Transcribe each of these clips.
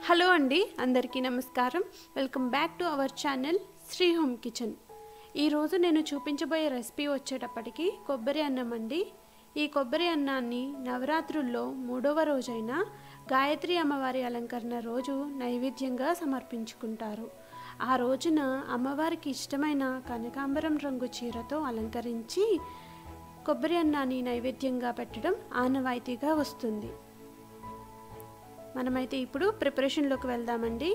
hello అండి అందరికీ నమస్కారం welcome back to our channel Sri home kitchen ఈరోజు నేను చూపించబోయే రెసిపీ వచ్చేటప్పటికి కొబ్బరి అన్నం అండి ఈ కొబ్బరి అన్నాన్ని నవరాత్రుల్లో మూడవ రోజైన గాయత్రి అమ్మవారి అలంకరణ రోజు నైవేద్యంగా సమర్పించుకుంటారు ఆ రోజున అమ్మవారికి ఇష్టమైన కనకాంబరం రంగు చీరతో అలంకరించి కొబ్బరి అన్నాన్ని నైవేద్యంగా పెట్టడం ఆనవాయితీగా వస్తుంది మనమైతే ఇప్పుడు ప్రిపరేషన్లోకి వెళ్దామండి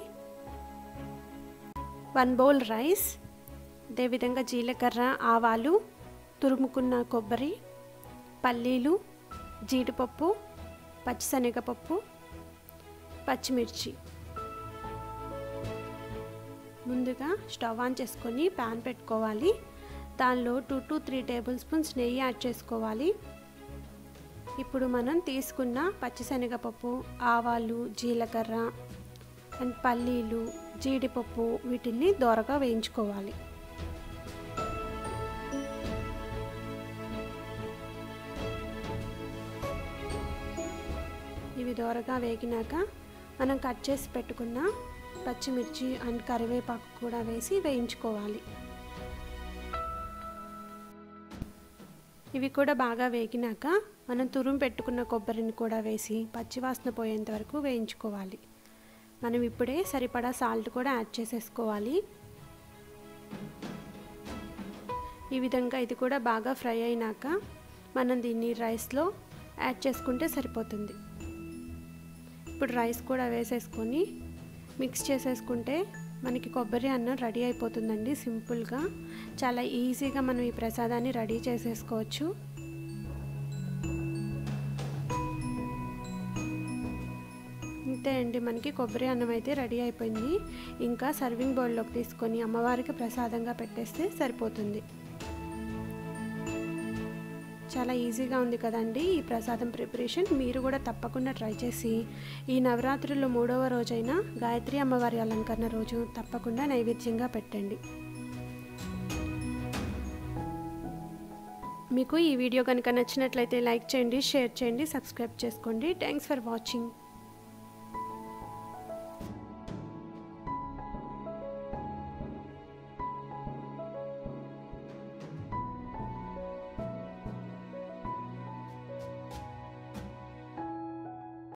వన్ బౌల్ రైస్ అదేవిధంగా జీలకర్ర ఆవాలు తురుముకున్న కొబ్బరి పల్లీలు జీడిపప్పు పచ్చిశనగపప్పు పచ్చిమిర్చి ముందుగా స్టవ్ ఆన్ చేసుకొని ప్యాన్ పెట్టుకోవాలి దానిలో two to three tablespoons నెయ్యి యాడ్ చేసుకోవాలి ఇప్పుడు మనం తీసుకున్న పచ్చిశనగపప్పు ఆవాలు జీలకర్ర అండ్ పల్లీలు జీడిపప్పు వీటిని దోరగా వేయించుకోవాలి ఇవి దోరగా వేగినాక మనం కట్ చేసి పెట్టుకున్న పచ్చిమిర్చి అండ్ కరివేపాకు కూడా వేసి వేయించుకోవాలి ఇవి కూడా బాగా వేగినాక మనం తురుము పెట్టుకున్న కొబ్బరిని కూడా వేసి పచ్చివాసన పోయేంత వరకు వేయించుకోవాలి మనం ఇప్పుడే సరిపడా సాల్ట్ కూడా యాడ్ చేసేసుకోవాలి ఈ విధంగా ఇది కూడా బాగా ఫ్రై అయినాక మనం దీన్ని రైస్లో యాడ్ చేసుకుంటే సరిపోతుంది ఇప్పుడు రైస్ కూడా వేసేసుకొని మిక్స్ చేసేసుకుంటే మనకి కొబ్బరి అన్నం రెడీ అయిపోతుందండి సింపుల్గా చాలా ఈజీగా మనం ఈ ప్రసాదాన్ని రెడీ చేసేసుకోవచ్చు అంతే అండి మనకి కొబ్బరి అన్నం అయితే రెడీ అయిపోయింది ఇంకా సర్వింగ్ బౌల్లోకి తీసుకొని అమ్మవారికి ప్రసాదంగా పెట్టేస్తే సరిపోతుంది చాలా ఈజీగా ఉంది కదండి ఈ ప్రసాదం ప్రిపరేషన్ మీరు కూడా తప్పకుండా ట్రై చేసి ఈ నవరాత్రుల్లో మూడవ రోజైన గాయత్రి అమ్మవారి అలంకరణ రోజు తప్పకుండా నైవేద్యంగా పెట్టండి మీకు ఈ వీడియో కనుక నచ్చినట్లయితే లైక్ చేయండి షేర్ చేయండి సబ్స్క్రైబ్ చేసుకోండి థ్యాంక్స్ ఫర్ వాచింగ్